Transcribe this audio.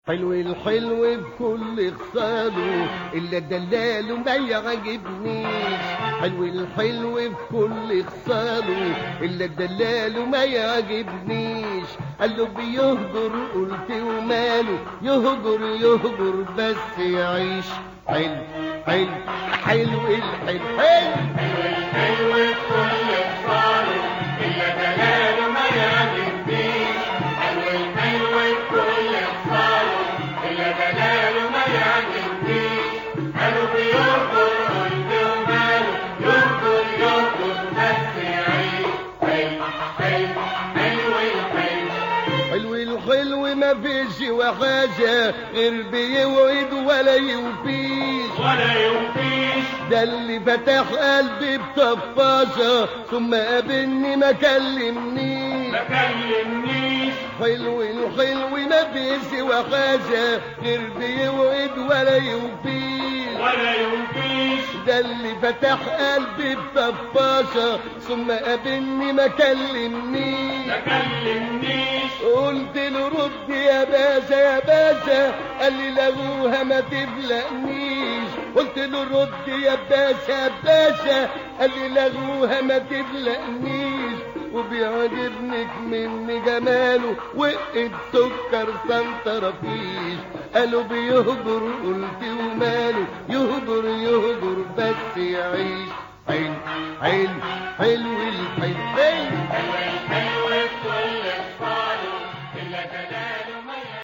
حلو الحلو بكل خصاله إلا دلاله ما يعجبنيش حلو الحلو بكل خصاله إلا دلاله ما يعجبنيش قال له بيهجر قلت وماله يهجر يهجر بس يعيش حلو حلو حلو الحلو حلو الحلو بكل خصاله إلا دلاله ما يعجبنيش حلو الحلو بكل خصاله إلا دلاله ما يعجبنيش قالوا بيرقص قلت وماله يرقص يرقص بس يعيش حلو حلو حلو الحلو حلو الحلو ما فيش وحاجة غير بيوعد ولا يوفيش ولا يوفيش ده اللي فتح قلبي بطفاشة ثم قابلني ما كلمنيش ما كلمنيش حلو الحلو ما فيش وحاجة غير بيوعد ولا يوفيش ولا يوفيش ده اللي فتح قلبي بطفاشة ثم قابلني ما كلمنيش ما كلمنيش قلت له رد يا باشا يا باشا قال لي لغوها ما تبلقنيش قلت له رد يا باشا يا باشا قال لي لغوها ما تبلقنيش وبيعجبنك مني جماله وقت سكر سنتر فيش قالوا بيهجر قلت وماله يهجر يهجر بس يعيش حلو حلو